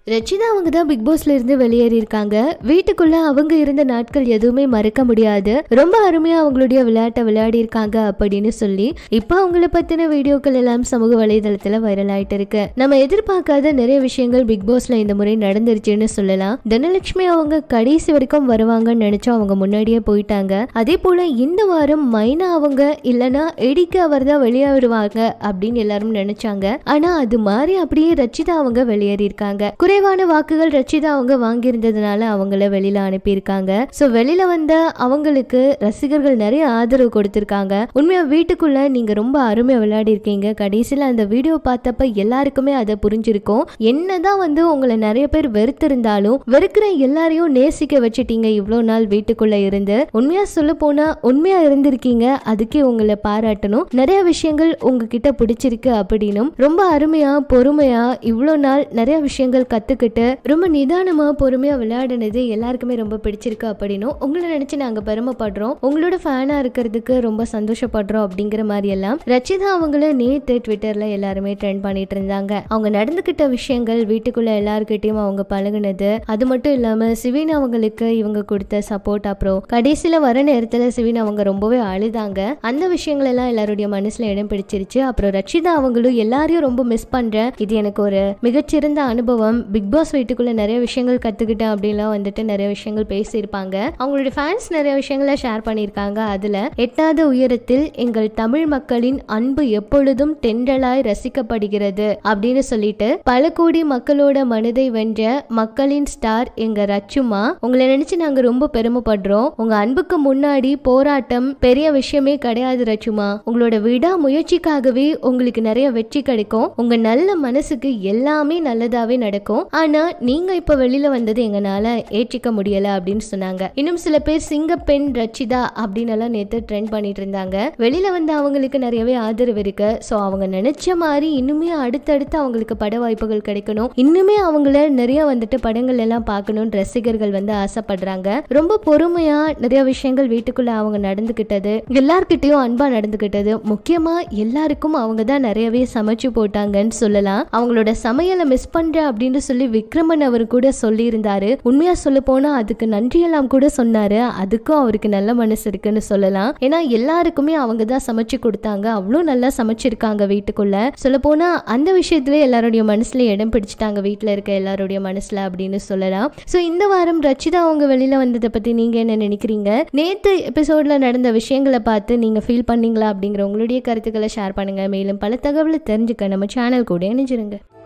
ரச்சிதா அவங்க தான் பிக் பாஸ்ல இருந்து வெளியேறி இருக்காங்க வீட்டுக்குள்ள அவங்க இருந்த நாட்கள் எதுவுமே மறக்க முடியாது ரொம்ப அருமையா அவங்களுடைய விளையாட்டை விளையாடி இருக்காங்க அப்படின்னு சொல்லி இப்போ அவங்கள பத்தின வீடியோக்கள் எல்லாம் சமூக வலைதளத்துல வைரல் ஆயிட்டு இருக்கு நம்ம எதிர்பார்க்காத நிறைய விஷயங்கள் பிக் பாஸ்ல இந்த முறை நடந்துருச்சுன்னு சொல்லலாம் தனலட்சுமி அவங்க கடைசி வரைக்கும் வருவாங்கன்னு நினைச்சோம் அவங்க முன்னாடியே போயிட்டாங்க அதே போல இந்த வாரம் மைனா அவங்க இல்லனா எடிக்கு அவர் தான் வெளியேறுவாங்க அப்படின்னு எல்லாரும் நினைச்சாங்க ஆனா அது மாதிரி அப்படியே ரச்சிதா அவங்க வெளியேறி இருக்காங்க குறைவான வாக்குகள் ரச்சிதா அவங்க வாங்கியிருந்ததுனால அவங்கள வெளியில அனுப்பியிருக்காங்க சோ வெளியில வந்த அவங்களுக்கு ரசிகர்கள் நிறைய ஆதரவு கொடுத்திருக்காங்க உண்மையா வீட்டுக்குள்ள நீங்க ரொம்ப அருமையா விளையாடி இருக்கீங்க கடைசியில அந்த வீடியோ பார்த்தப்ப எல்லாருக்குமே அதை புரிஞ்சிருக்கும் என்னதான் வந்து உங்களை நிறைய பேர் வெறுத்திருந்தாலும் வெறுக்கிற எல்லாரையும் நேசிக்க வச்சுட்டீங்க இவ்வளோ நாள் வீட்டுக்குள்ள இருந்து உண்மையா சொல்ல போனா உண்மையா இருந்திருக்கீங்க அதுக்கே உங்களை பாராட்டணும் நிறைய விஷயங்கள் உங்ககிட்ட பிடிச்சிருக்கு அப்படின்னும் ரொம்ப அருமையா பொறுமையா இவ்வளோ நாள் நிறைய விஷயங்கள் கத்துக்கிட்டு ரொம்ப நிதானமா பொறுமையா விளையாடினது எல்லாருக்குமே ரொம்ப பிடிச்சிருக்கு அப்படின்னும் உங்களை நினைச்சு நாங்க பெருமைப்படுறோம் உங்களோட ஃபேனா இருக்கிறதுக்கு ரொம்ப சந்தோஷப்படுறோம் அப்படிங்கிற மாதிரி எல்லாம் ரச்சிதா அவங்கள நேத்து ட்விட்டர்ல எல்லாருமே ட்ரெண்ட் பண்ணிட்டு இருந்தாங்க அவங்க நடந்துகிட்ட விஷயங்கள் வீட்டுக்குள்ள எல்லாருக்கிட்டையும் அவங்க பழகுனது அது மட்டும் இல்லாம சிவின் அவங்களுக்கு இவங்க கொடுத்த சப்போர்ட் அப்புறம் கடைசியில வர நேரத்துல சிவின் அவங்க ரொம்பவே அழுதாங்க அந்த விஷயங்கள் எல்லாம் எல்லாருடைய மனசுல இடம் பிடிச்சிருச்சு அப்புறம் ரச்சிதா அவங்களும் எல்லாரையும் ரொம்ப மிஸ் பண்றேன் இது எனக்கு ஒரு மிகச்சிறந்த அனுபவம் பிக் பாஸ் வீட்டுக்குள்ள நிறைய விஷயங்கள் கத்துக்கிட்டேன் அப்படின்லாம் வந்துட்டு நிறைய விஷயங்கள் பேசியிருப்பாங்க அவங்களுடைய ஃபேன்ஸ் நிறைய விஷயங்களை ஷேர் பண்ணியிருக்காங்க அதுல எட்டாவது உயரத்தில் எங்கள் தமிழ் மக்களின் அன்பு எப்பொழுதும் தென்றலாய் ரசிக்கப்படுகிறது அப்படின்னு சொல்லிட்டு பல கோடி மக்களோட மனதை வென்ற மக்களின் ஸ்டார் எங்க ரச்சுமா உங்களை நினைச்சு நாங்க ரொம்ப பெருமைப்படுறோம் உங்க அன்புக்கு முன்னாடி போராட்டம் பெரிய விஷயமே கிடையாது ரச்சுமா உங்களோட விடா முயற்சிக்காகவே உங்களுக்கு நிறைய வெற்றி கிடைக்கும் உங்க நல்ல மனசுக்கு எல்லாமே நல்லதாவே நடக்கும் ஆனா நீங்க இப்ப வெளியில வந்தது எங்கனால ஏற்றிக்க முடியல அப்படின்னு சொன்னாங்க இன்னும் சில பேர் சிங்கப்பெண் ரச்சிதா அப்படின்னு எல்லாம் நேத்து ட்ரெண்ட் பண்ணிட்டு இருந்தாங்க வெளியில வந்து அவங்களுக்கு நிறையவே ஆதரவு இருக்கு ஸோ அவங்க நினைச்ச மாதிரி இன்னுமே அடுத்தடுத்து அவங்களுக்கு பட வாய்ப்புகள் கிடைக்கணும் இன்னுமே அவங்கள நிறைய வந்துட்டு படங்கள் எல்லாம் பார்க்கணும்னு ரசிகர்கள் வந்து ஆசைப்படுறாங்க ரொம்ப பொறுமையா நிறைய விஷயங்கள் வீட்டுக்குள்ள அவங்க நடந்துகிட்டது எல்லார்கிட்டயும் அன்பா நடந்துகிட்டது முக்கியமா எல்லாருக்கும் அவங்க தான் நிறையவே சமைச்சு போட்டாங்கன்னு சொல்லலாம் அவங்களோட சமையலை மிஸ் பண்றேன் அப்படின்னு சொல்லி விக்ரமன் அவர் கூட சொல்லியிருந்தாரு உண்மையா சொல்ல போனா அதுக்கு நன்றியெல்லாம் கூட சொன்னாரு அதுக்கும் அவருக்கு நல்ல மனசு இருக்குன்னு சொல்லலாம் ஏன்னா எல்லாருக்குமே அவங்க தான் சமைச்சு கொடுத்தாங்க அவ்வளோ நல்லா சமைச்சிருக்காங்க வீட்டுக்குள்ள சொல்ல போனா அந்த விஷயத்துல எல்லாருடைய மனசுல இடம் பிடிச்சிட்டாங்க வீட்டில் இருக்க எல்லாருடைய மனசுல அப்படின்னு சொல்லலாம் ஸோ இந்த வாரம் ரச்சிதா அவங்க வெளியில வந்ததை பத்தி நீங்க என்ன நினைக்கிறீங்க நேத்து எபிசோட்ல நடந்த விஷயங்களை பார்த்து நீங்க ஃபீல் பண்ணீங்களா அப்படிங்கிற உங்களுடைய கருத்துக்களை ஷேர் பண்ணுங்க மேலும் பல தகவலை தெரிஞ்சுக்க நம்ம சேனல் கூட இணைஞ்சிருங்க